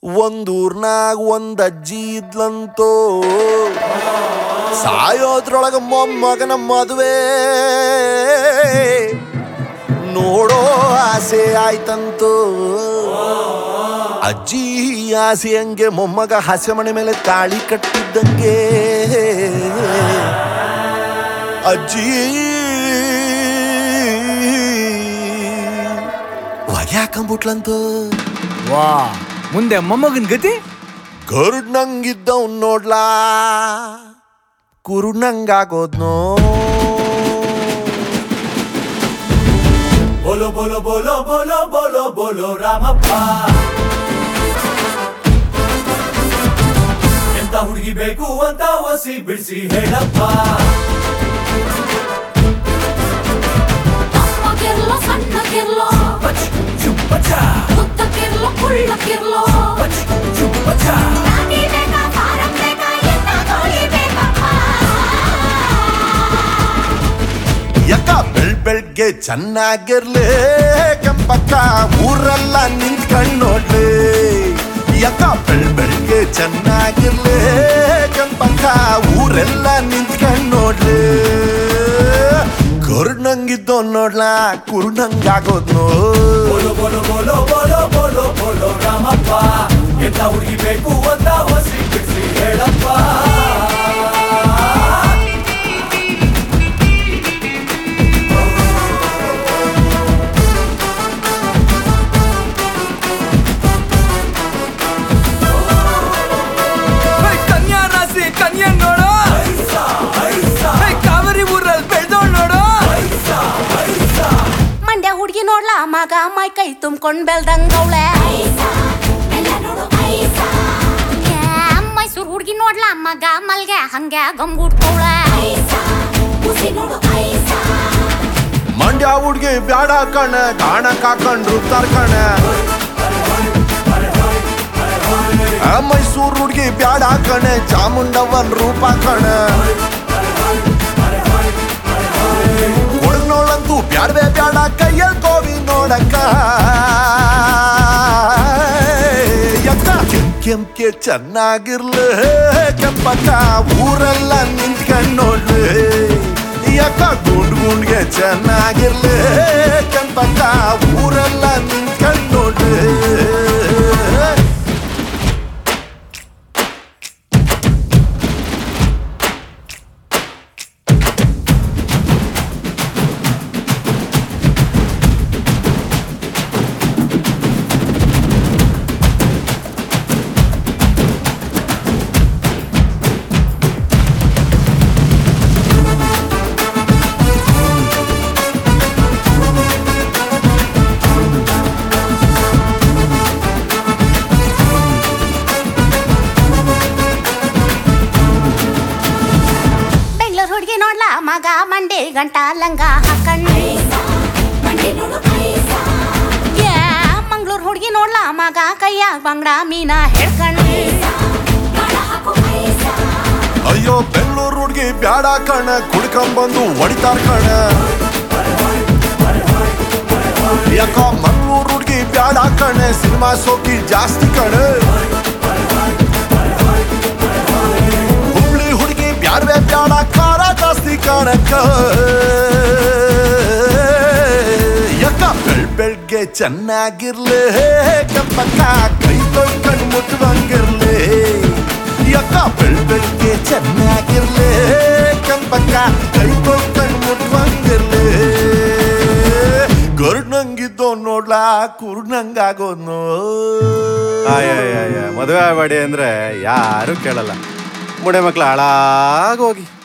ಒಂದೂರ್ನಾಗ ಒಂದ್ ಅಜ್ಜಿ ಇದ್ಲಂತೋ ಸಾಯೋದ್ರೊಳಗ ಮೊಮ್ಮಗನ ಮದುವೆ ನೋಡೋ ಆಸೆ ಆಯ್ತಂತೋ ಅಜ್ಜಿ ಆಸೆ ಹಂಗೆ ಮೊಮ್ಮಗ ಹಾಸ್ಯ ಮನೆ ಮೇಲೆ ತಾಳಿ ಕಟ್ಟಿದ್ದಂಗೆ ಅಜ್ಜಿ ಹೊಗ್ಯಾಕಂಬಿಟ್ಲಂತೋ ವಾ ಮುಂದೆ ಮೊಮ್ಮಗನ್ ಗತಿ ಗರುಡ್ ನಂಗಿದ್ದವ್ ನೋಡ್ಲಾ ಕುರುಡ್ ನಂಗಾಗೋದ್ನೋ ಬೋಲೋ ಬೋಲೋ ಬೋಲೋ ಬೋಲೋ ಬೋಲೋ ಬೋಲೋ ರಾಮಪ್ಪ ಎಂತ ಹುಡುಗಿ ಬೇಕು ಅಂತ ಒಸಿ ಬಿಡಿಸಿ ಹೇಳಪ್ಪ ಅಪ್ಪಗಿರ್ಲೋ ಸಣ್ಣಗಿರ್ಲೋ ಪಚ್ ಚುಪ್ಪಚ ಉದ್ದಕ್ಕಿರ್ಲೋ ಕುಳ್ಳಕ್ಕಿರ್ಲೋ ಪಚ್ ಚುಪ್ಪಚ ರಾಗಿ ಬೇಕಾ ಫಾರಂ ಬೇಕಾ ಎನ್ನ ಕೋಳಿ ಬೇಕಪ್ಪ ಯಾಕ ಬೆಳ್ ಬೆಳ್ಗೆ ಚೆನ್ನಾಗಿರ್ಲಿ ಕೆಂಪಕ್ಕ ಊರೆಲ್ಲ ನಿಂತ್ಕೊಂಡ್ ನೋಡ್ಲಿ ಯಾಕ ಬೆಳ್ ಬೆಳ್ಗೆ ಚೆನ್ನಾಗಿರ್ಲಿ ಕೆಂಪಕ್ಕ ಊರೆಲ್ಲ ನಿಂತ್ಕೊಂಡ್ ನೋಡ್ಲಿ ಗರುಡ್ ನಂಗಿದ್ದೋ ನೋಡ್ಲಾ ಕುರುಡ್ ನಂಗಾಗೋದ್ನೋ ಬೋಲೋ ಬೋಲೋ ಬೋಲೋ ಬೋಲೋ ಬೋಲೋ ಬೋಲೋ ರಾಮಪ್ಪ ಎಂತ ಹುಡುಗಿ ಬೇಕು ಅಂತ ಒಸಿ ಬಿಡಿಸಿ ಹೇಳಪ್ಪ ಕನ್ಯಾ ರಾಶಿ ಕನ್ಯಾ ನೋಡು ಹೇ, ಕಾವೇರಿ ಊರಲ್ಲಿ ಬೆಳ್ದೋಳ್ ನೋಡು ಮಂಡ್ಯ ಹುಡ್ಗಿ ನೋಡ್ಲಾ ಮಗ ಮೈ ಕೈ ತುಂಬ್ಕೊಂಡ್ ಬೆಳ್ದಂಗವ್ಳೆ ಮೈಸೂರ್ ಹುಡ್ಗಿ ನೋಡ್ಲಾ ಮಗ ಮಲ್ಗೆ ಹಂಗೆ ಗಂಗುಡ್ಕವ್ಳೆ ಮಂಡ್ಯ ಹುಡ್ಗಿ ಬ್ಯಾಡ ಕಣ ಗಾಣ ಕಾಕೊಂಡ್ರು ಕಣ ಆ ಮೈಸೂರು ಹುಡ್ಗಿ ಬ್ಯಾಡ ಕಣೆ ಚಾಮುಂಡವನ್ ರೂಪ ಕಣ ಕೊಡಗ್ನೋಳಂತೂ ಬ್ಯಾಡ್ವೆ ಬ್ಯಾಡ ಕೈಯಲ್ಲಿ ಕೋವಿ ನೋಡಕ್ಕ ಯಕ್ಕ ಕೆಂಪ್ ಕೆಂಪ್ಗೆ ಚೆನ್ನಾಗಿರ್ಲಿ ಕೆಂಪಕ್ಕ ಊರೆಲ್ಲ ನಿಂತ್ಕೊಂಡ್ ನೋಡ್ಲಿ ಯಕ್ಕ ಗುಂಡ್ ಗುಂಡ್ಗೆ ಚೆನ್ನಾಗಿರ್ಲಿ ಕೆಂಪಕ್ಕ ಊರೆಲ್ಲ ನಿಂತ್ಕೊಂಡ್ ನೋಡ್ಲಿ ಬೆಂಗಳೂರು ಹುಡ್ಗಿ ನೋಡ್ಲಾ ಮಗ ಮಂಡಿ ಗಂಟ ಲಂಗ ಹಾಕಂಡ್ ಏ ಮಂಗ್ಳೂರ್ ಹುಡ್ಗಿ ನೋಡ್ಲಾ ಮಗ ಕೈಯಾಗ ಬಂಗ್ಡ ಮೀನ ಹಿಡ್ಕಂಡ್ ಅಯ್ಯೋ ಬೆಂಗಳೂರು ಹುಡ್ಗಿ ಬ್ಯಾಡ ಕಣ ಕುಡ್ಕೊಂಬಂದು ಹೊಡಿತಾರ ಕಣ ಯಾಕೋ ಮಂಗಳೂರು ಹುಡ್ಗಿ ಬ್ಯಾಡ ಕಣ ಸಿನಿಮಾ ಸೋಕಿ ಜಾಸ್ತಿ ಕಣ ಹುಬ್ಳಿ ಹುಡ್ಗಿ ಬ್ಯಾಡ್ವೆ ಬ್ಯಾಡ ಖಾರ ಜಾಸ್ತಿ ಕಣಕ್ಕ ಯಾಕ ಬೆಳ್ ಬೆಳ್ಗೆ ಚೆನ್ನಾಗಿರ್ಲಿ ಕೆಂಪಕ್ಕ ಕೈ ತೊಳ್ಕಂಡ್ ಮುಟ್ಟುವಂಗಿರ್ಲಿ ಯಾಕ ಬೆಳ್ ಬೆಳ್ಗೆ ಚೆನ್ನಾಗಿರ್ಲಿ ಕೆಂಪಕ್ಕ ಕೈ ತೊಳ್ಕಂಡ್ ಮುಟ್ಟುವಂಗಿರ್ಲಿ ಗರುಡ್ ನಂಗಿದ್ದೋ ನೋಡ್ಲಾ ಕುರುಡ್ ನಂಗಾಗೋದ್ನೋ ಆಯ ಮದುವೆ ಆಗಬೇಡಿ ಅಂದ್ರೆ ಯಾರು ಕೇಳಲ್ಲ ಮುಡೆ ಮಕ್ಳು ಹಾಳಾಗೋಗಿ